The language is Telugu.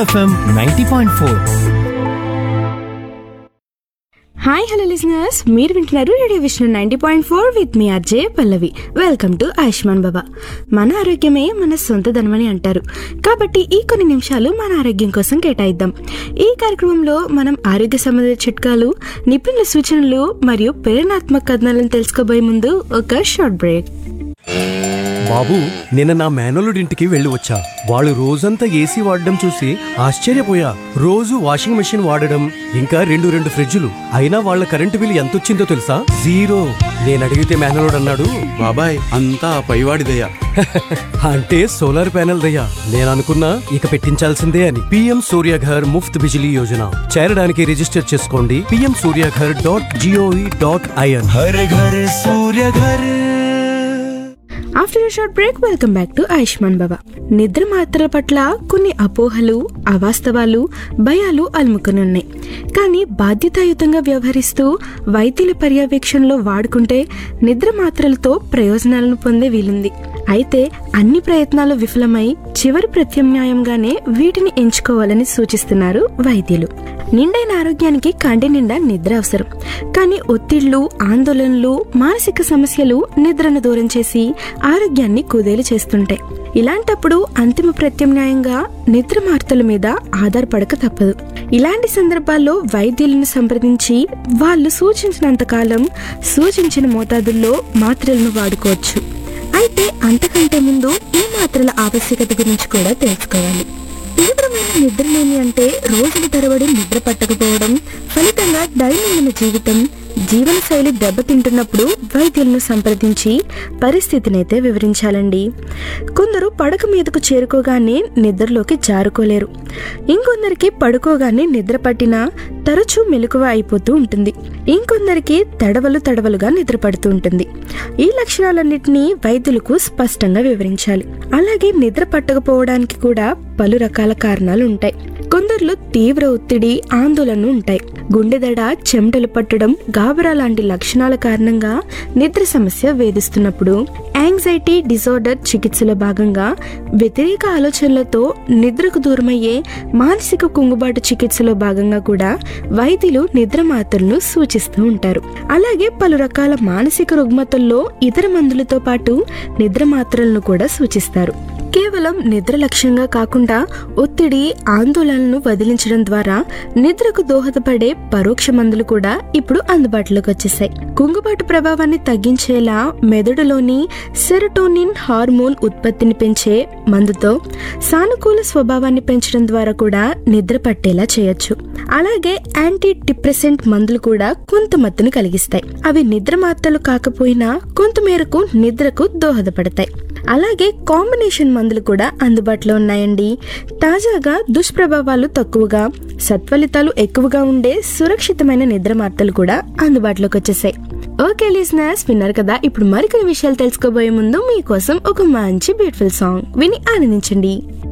FM ninety point four hi hello listeners మీరు వింటున్నారు radio Vishnu ninety point four with మీ RJ Pallavi welcome to Ayushman Baba మన ఆరోగ్యమే మన సొంత ధనమని అంటారు కాబట్టి ఈ కొన్ని నిమిషాలు మన ఆరోగ్యం కోసం కేటాయిద్దాం ఈ కార్యక్రమంలో మనం ఆరోగ్య సంబంధిత చిట్కాలు నిపుణుల సూచనలు మరియు ప్రేరణాత్మక కథనాలను తెలుసుకోబోయే ముందు ఒక షార్ట్ బ్రేక్ బాబు నిన్న నా మేనలుడింటికి వెళ్ళి వచ్చా వాళ్ళు రోజంతా ఏసీ వాడడం చూసి ఆశ్చర్యపోయా రోజు వాషింగ్ మెషిన్ వాడడం ఇంకా రెండు రెండు ఫ్రిడ్జులు అయినా వాళ్ళ కరెంటు బిల్ ఎంత వచ్చిందో తెలుసా జీరో నేను అడిగితే మేనలుడు అన్నాడు బాబాయ్ అంతా ఆ పైవాడిదయ్యా అంటే సోలార్ ప్యానెల్ దయ్యా నేను అనుకున్నా ఇక పెట్టించాల్సిందే అని పిఎం సూర్యఘర్ ముఫ్త్ బిజిలీ యోజన చేరడానికి రిజిస్టర్ చేసుకోండి PM Suryaghar dot GOV dot IN Har Ghar Surya Ghar after short break welcome back to Ayushman Baba నిద్ర మాత్రల పట్ల కొన్ని అపోహలు అవాస్తవాలు భయాలు అలుముకుని ఉన్నాయి కానీ బాధ్యతాయుతంగా వ్యవహరిస్తూ వైద్యుల పర్యవేక్షణలో వాడుకుంటే నిద్ర మాత్రలతో ప్రయోజనాలను పొందే వీలుంది అయితే అన్ని ప్రయత్నాలు విఫలమై చివరి ప్రత్యామ్నాయంగానే వీటిని ఎంచుకోవాలని సూచిస్తున్నారు వైద్యులు నిండైన ఆరోగ్యానికి కంటి నిండా నిద్ర అవసరం కానీ ఒత్తిళ్లు ఆందోళనలు మానసిక సమస్యలు నిద్రను దూరం చేసి ఆరోగ్యాన్ని కుదేలు చేస్తుంటాయి ఇలాంటప్పుడు అంతిమ ప్రత్యామ్నాయంగా నిద్ర మార్తల మీద ఆధారపడక తప్పదు ఇలాంటి సందర్భాల్లో వైద్యులను సంప్రదించి వాళ్ళు సూచించినంత కాలం సూచించిన మోతాదుల్లో మాత్రలను వాడుకోవచ్చు అయితే అంతకంటే ముందు ఈ మాత్రల ఆవశ్యకత గురించి కూడా తెలుసుకోవాలి తీవ్రమైన నిద్రలేమి అంటే రోజుల తరబడి నిద్ర పట్టకపోవడం ఫలితంగా దైనందిన జీవితం జీవనశైలి దెబ్బతింటున్నప్పుడు వైద్యులను సంప్రదించి పరిస్థితినైతే వివరించాలండి కొందరు పడక మీదకు చేరుకోగానే నిద్రలోకి జారుకోలేరు ఇంకొందరికి పడుకోగానే నిద్ర పట్టినా తరచూ మెలకువ అయిపోతూ ఉంటుంది ఇంకొందరికి తడవలు తడవలుగా నిద్ర పడుతూ ఉంటుంది ఈ లక్షణాలన్నింటినీ వైద్యులకు స్పష్టంగా వివరించాలి అలాగే నిద్ర పట్టకపోవడానికి కూడా పలు రకాల కారణాలు ఉంటాయి కొందరిలో తీవ్ర ఒత్తిడి ఆందోళన ఉంటాయి గుండెదడ చెమటలు పట్టడం గాబరా లాంటి లక్షణాల కారణంగా నిద్ర సమస్య వేధిస్తున్నప్పుడు యాంగ్జైటీ డిజార్డర్ చికిత్సలో భాగంగా వ్యతిరేక ఆలోచనలతో నిద్రకు దూరమయ్యే మానసిక కుంగుబాటు చికిత్సలో భాగంగా కూడా వైద్యులు నిద్ర మాత్రలను సూచిస్తూ ఉంటారు అలాగే పలు రకాల మానసిక రుగ్మతల్లో ఇతర మందులతో పాటు నిద్ర మాత్రలను కూడా సూచిస్తారు కేవలం నిద్ర లక్ష్యంగా కాకుండా ఒత్తిడి ఆందోళనను వదిలించడం ద్వారా నిద్రకు దోహదపడే పరోక్ష మందులు కూడా ఇప్పుడు అందుబాటులోకి వచ్చేసాయి కుంగుబాటు ప్రభావాన్ని తగ్గించేలా మెదడులోని సెరటోనిన్ హార్మోన్ ఉత్పత్తిని పెంచే మందుతో సానుకూల స్వభావాన్ని పెంచడం ద్వారా కూడా నిద్ర పట్టేలా చేయొచ్చు అలాగే యాంటీ డిప్రెసెంట్ మందులు కూడా కొంత మత్తును కలిగిస్తాయి అవి నిద్ర మాత్రలు కాకపోయినా కొంత మేరకు నిద్రకు దోహదపడతాయి అలాగే కాంబినేషన్ మందులు కూడా అందుబాటులో ఉన్నాయండి తాజాగా దుష్ప్రభావాలు తక్కువగా సత్ఫలితాలు ఎక్కువగా ఉండే సురక్షితమైన నిద్ర మార్తలు కూడా అందుబాటులోకి వచ్చేసాయి ఓకే లిజనర్స్ విన్నారు కదా ఇప్పుడు మరికొన్ని విషయాలు తెలుసుకోబోయే ముందు మీకోసం ఒక మంచి బ్యూటిఫుల్ సాంగ్ విని ఆనందించండి